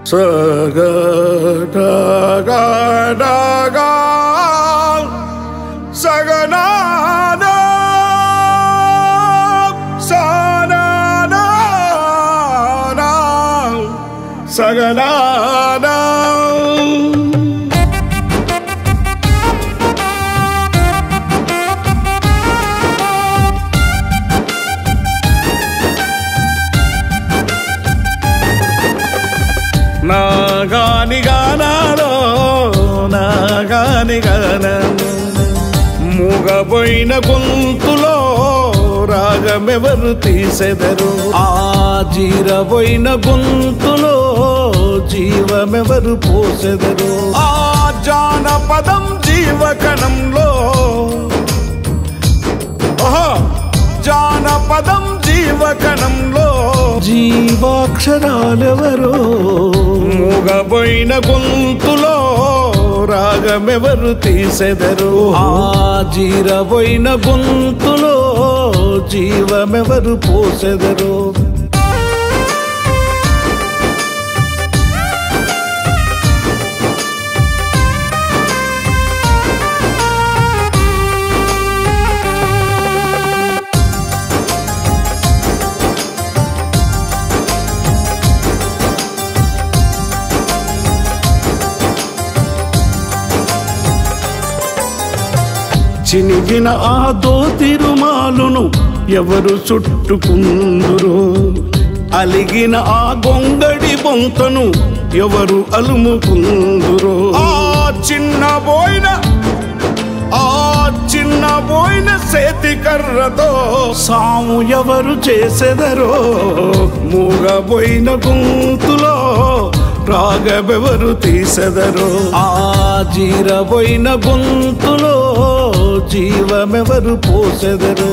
సగడగడగా సగనాద సననా సగనాద నాగాని గానాలో నాగాని గానము మూగబోయిన గొంతులో రాగమెవరు తీసెదరు ఆ జీరబోయిన గొంతులో జీవమెవరు పోసెదరు ఆ జానపదం జీవకణంలో ఓహో జానపదం జీవకణంలో జీవాక్షరాలెవరో మూగబోయిన గొంతులో రాగమెవరు తీసెదరు ఆ జీరబోయిన గొంతులో జీవమెవరు పోసెదరు చినిగిన ఆ దోతిరుమాలును ఎవరు చుట్టుకుందురు అలిగిన ఆ గొంగడి బొంతను ఎవరు అలుముకుందురు ఆ చిన్న బోయిన ఆ చిన్న బోయిన సేతి కర్రతో సాము ఎవరు చేసెదరో మూగబోయిన గొంతులో రాగబెవరు తీసెదరు ఆ జీరబోయిన గొంతులో జీవమెవరు పోసెదరు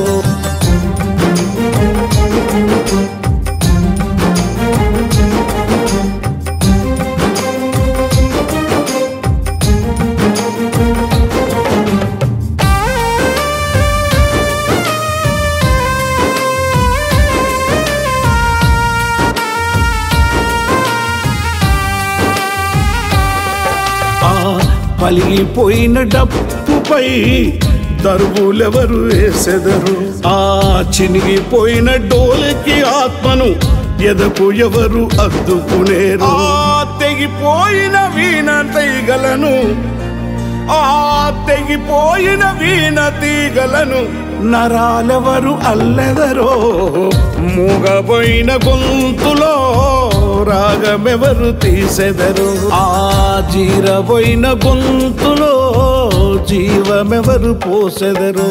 ఆ పలిగిపోయిన డప్పుపై దరువులెవరు వేసెదరు ఆ చినిగిపోయిన డోలకి ఆత్మను ఎదకు ఎవరు అద్దుకునేరు ఆ తెగిపోయిన వీణ తీగలను ఆ తెగిపోయిన వీణ తీగలను నరాలెవరు అల్లెదరో మూగబోయిన గొంతులో రాగమెవరు తీసెదరు ఆ జీరబోయిన గొంతులో జీవమెవరు పోసెదరు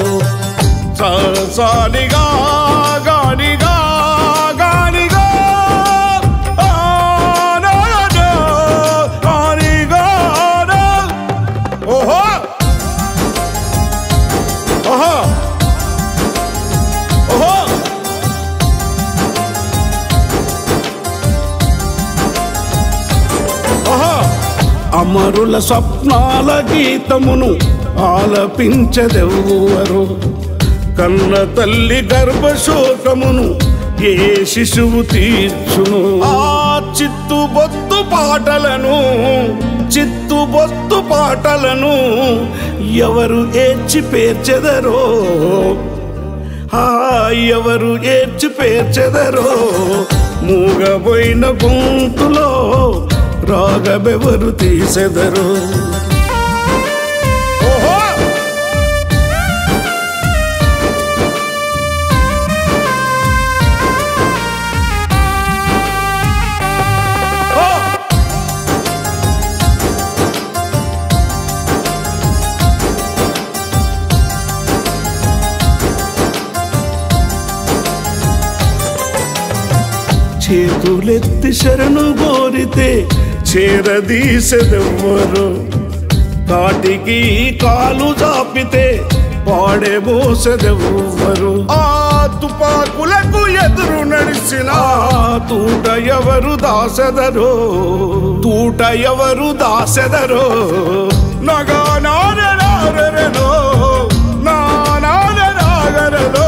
సాలిగా గానిగా గానిగా ఆ, నా, నా, గానిగా, నా. ఓహో ఓహో ఓహో ఓహో అమరుల స్వప్నాల గీతమును ఆలపించదెవ్వరు కన్న తల్లి గర్భశోకమును ఏ శిశువు తీర్చును ఆ చిత్తు బొత్తు పాటలను చిత్తు బొత్తు పాటలను ఎవరు ఏడ్చి పేర్చెదరో ఆ ఎవరు ఏడ్చి పేర్చెదరో మూగబోయిన గొంతులో రాగబెవరు తీసెదరు ఓహో ఓ! చేతులెత్తి శరణు కోరితే చేరదీసెదెవ్వరు కాటికి కాలు చాపితే పాడే మోసెదెవ్వరు ఆ తుపాకులకు ఎదురు నడిచిన తూట ఎవరు దాసెదరో తూట ఎవరు దాసెదరో నగా నారనో నా నారనో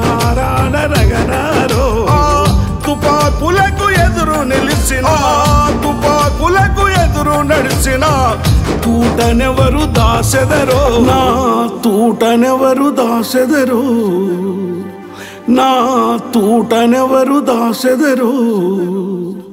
నారాయణ రగనారో తుపాకులకు ఎదురు నిలిచిన నడిసిన తూటనెవరు దాసెదరో నా తూటనెవరు దాసెదరో నా తూటనెవరు దాసెదరో